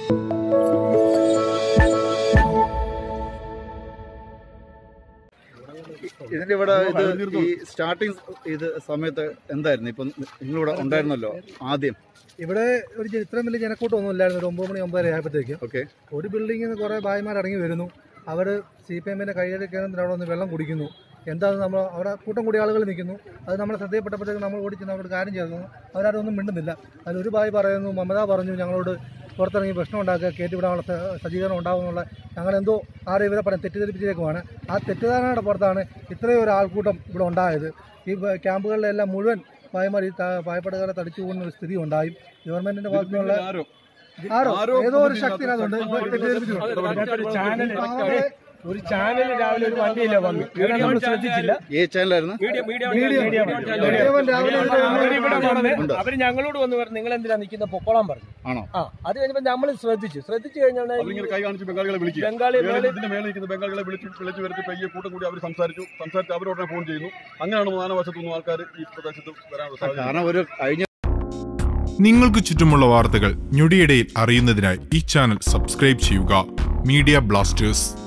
ഇതിന്റെ ഇവിടെ ഇത് ഈ സ്റ്റാർട്ടിങ് ഇത് സമയത്ത് എന്തായിരുന്നു ഇപ്പം നിങ്ങളിവിടെ ഉണ്ടായിരുന്നല്ലോ ആദ്യം ഇവിടെ ഒരു ജ- ഇത്രയും വലിയ ജനക്കൂട്ടമൊന്നും ഇല്ലായിരുന്നു ഒരു ഒമ്പത് മണി ഒമ്പതര ആയപ്പോഴത്തേക്കും ഓക്കെ ഒരു ബിൽഡിങ്ങിൽ നിന്ന് കുറേ ഭായിമാർ ഇറങ്ങി വരുന്നു അവർ സി പി എമ്മിൻ്റെ കൈകാര്യ കേന്ദ്രത്തിൽ അവിടെ വന്ന് വെള്ളം കുടിക്കുന്നു എന്താണെന്ന് നമ്മൾ അവിടെ കൂട്ടം കൂടി ആളുകൾ നിൽക്കുന്നു അത് നമ്മളെ ശ്രദ്ധയിൽപ്പെട്ടപ്പോഴത്തേക്ക് നമ്മൾ ഓടിച്ചെന്ന് അവരോട് കാര്യം ചെയ്തു അവരാരും ഒന്നും മിണ്ടുന്നില്ല അതിലൊരു ഭായി പറയുന്നു മമത പറഞ്ഞു ഞങ്ങളോട് പുറത്തിറങ്ങി പ്രശ്നം ഉണ്ടാക്കുക കയറ്റിവിടാനുള്ള സ- സജ്ജീകരണം ഉണ്ടാകുമെന്നുള്ള ഞങ്ങളെന്തോ ആരും ഇവരെ പറഞ്ഞ് തെറ്റിദ്ധരിപ്പിച്ചേക്കുമാണ് ആ തെറ്റിദ്ധാരണയുടെ പുറത്താണ് ഇത്രയും ഒരു ആൾക്കൂട്ടം ഇവിടെ ഉണ്ടായത് ഈ ബ- ക്യാമ്പുകളിലെല്ലാം മുഴുവൻ ഭായിമാർ ഈ ത- പായപ്പെടുകാരെ തടിച്ചു പോകുന്ന ഒരു സ്ഥിതി ഉണ്ടായി ഗവൺമെന്റിന്റെ ഭാഗത്തു നിന്നുള്ള ആരോ ഏതോ ഒരു ശക്തി അതിനകത്തുണ്ട് ഇപ്പൊ തെറ്റിദ്ധരിപ്പിച്ചു പാവങ്ങളെ ഒരു ചാനൽ രാവിലെ ഒരു വണ്ടിയില്ല വന്നു നമ്മൾ ശ്രദ്ധിച്ചില്ല ഏ ചാനലായിരുന്നു മീഡിയം രാവിലെ അവരിവിടെ വന്ന് ഉണ്ട്. അവര് ഞങ്ങളോട് വന്ന് പറഞ്ഞു നിങ്ങൾ എന്തിനാ നിൽക്കുന്ന പൊക്കോളാൻ പറഞ്ഞു ആണോ ആ അത് കഴിഞ്ഞപ്പോ നമ്മൾ ശ്രദ്ധിച്ചു ശ്രദ്ധിച്ചു കഴിഞ്ഞാൽ അവരിങ്ങനെ കൈ കാണിച്ച് ബംഗാളികളെ വിളിക്കുക ബംഗാളി മേളിൽ ഇതിന്റെ മേളിൽ നിൽക്കുന്ന ബംഗാളികളെ വിളിച്ച് വിളിച്ച് വരുത്തി പയ്യെ കൂട്ടം കൂടി അവർ സംസാരിച്ചു സംസാരിച്ച് അവരോടനെ ഫോൺ ചെയ്യുന്നു അങ്ങനെയാണ് മാനവശത്തുനിന്ന് ആൾക്കാർ ഈ പ്രദേശത്ത് വരാനുള്ള സാധ്യത കാരണം ഒരു കഴിഞ്ഞ നിങ്ങൾക്ക് ചുറ്റുമുള്ള വാർത്തകൾ ഞൊടിയിടയിൽ അറിയുന്നതിനായി ഈ ചാനൽ സബ്സ്ക്രൈബ് ചെയ്യുക മീഡിയ ബ്ലാസ്റ്റേഴ്സ്